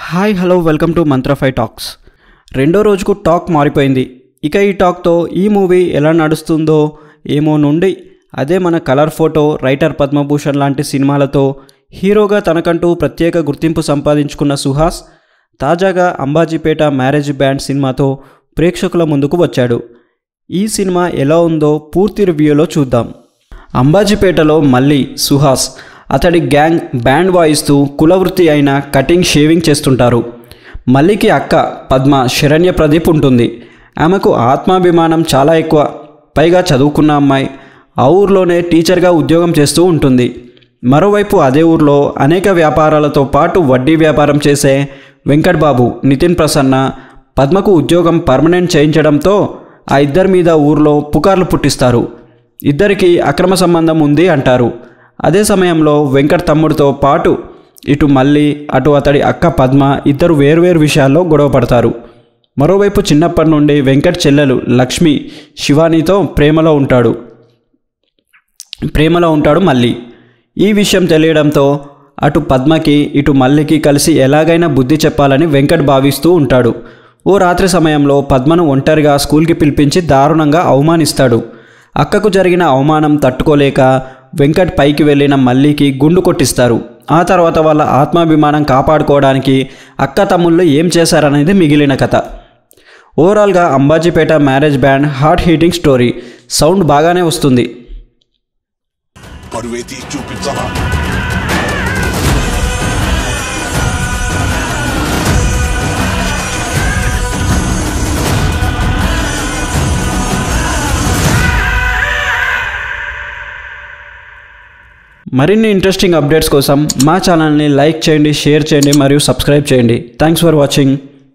hi hello welcome to మంత్రఫై talks రెండో రోజుకు టాక్ మారిపోయింది ఇక ఈ టాక్తో ఈ మూవీ ఎలా నడుస్తుందో ఏమో నుండి అదే మన కలర్ ఫోటో రైటర్ పద్మభూషణ్ లాంటి సినిమాలతో హీరోగా తనకంటూ ప్రత్యేక గుర్తింపు సంపాదించుకున్న సుహాస్ తాజాగా అంబాజీపేట మ్యారేజ్ బ్యాండ్ సినిమాతో ప్రేక్షకుల ముందుకు వచ్చాడు ఈ సినిమా ఎలా ఉందో పూర్తి రివ్యూలో చూద్దాం అంబాజీపేటలో మళ్ళీ సుహాస్ అతడి గ్యాంగ్ బ్యాండ్ వాయిస్తూ కులవృత్తి అయిన కటింగ్ షేవింగ్ చేస్తుంటారు మల్లికి అక్క పద్మ శరణ్య ప్రదీప్ ఉంటుంది ఆమెకు ఆత్మాభిమానం చాలా ఎక్కువ పైగా చదువుకున్న అమ్మాయి ఆ ఊర్లోనే టీచర్గా ఉద్యోగం చేస్తూ ఉంటుంది మరోవైపు అదే ఊర్లో అనేక వ్యాపారాలతో పాటు వడ్డీ వ్యాపారం చేసే వెంకట్ బాబు నితిన్ ప్రసన్న పద్మకు ఉద్యోగం పర్మనెంట్ చేయించడంతో ఆ ఇద్దరి మీద ఊర్లో పుకార్లు పుట్టిస్తారు ఇద్దరికి అక్రమ సంబంధం ఉంది అంటారు అదే సమయంలో వెంకట్ తమ్ముడితో పాటు ఇటు మల్లి అటు అతడి అక్క పద్మ ఇద్దరు వేర్వేరు విషయాల్లో గొడవ పడతారు మరోవైపు చిన్నప్పటి నుండి వెంకట్ చెల్లెలు లక్ష్మి శివానీతో ప్రేమలో ఉంటాడు ప్రేమలో ఉంటాడు మల్లి ఈ విషయం తెలియడంతో అటు పద్మకి ఇటు మల్లికి కలిసి ఎలాగైనా బుద్ధి చెప్పాలని వెంకట్ భావిస్తూ ఉంటాడు ఓ రాత్రి సమయంలో పద్మను ఒంటరిగా స్కూల్కి పిలిపించి దారుణంగా అవమానిస్తాడు అక్కకు జరిగిన అవమానం తట్టుకోలేక వెంకట్ పైకి వెళ్ళిన మల్లికి గుండు కొట్టిస్తారు ఆ తర్వాత వాళ్ళ ఆత్మాభిమానం కాపాడుకోవడానికి అక్క తమ్ముళ్ళు ఏం చేశారనేది మిగిలిన కథ ఓవరాల్గా Ambajipeta marriage band heart heating story sound బాగానే వస్తుంది పరువేతి చూపించవా మరిన్ని ఇంట్రెస్టింగ్ అప్డేట్స్ కోసం మా ఛానల్ని లైక్ చేయండి షేర్ చేయండి మరియు సబ్స్క్రైబ్ చేయండి థ్యాంక్స్ ఫర్ వాచింగ్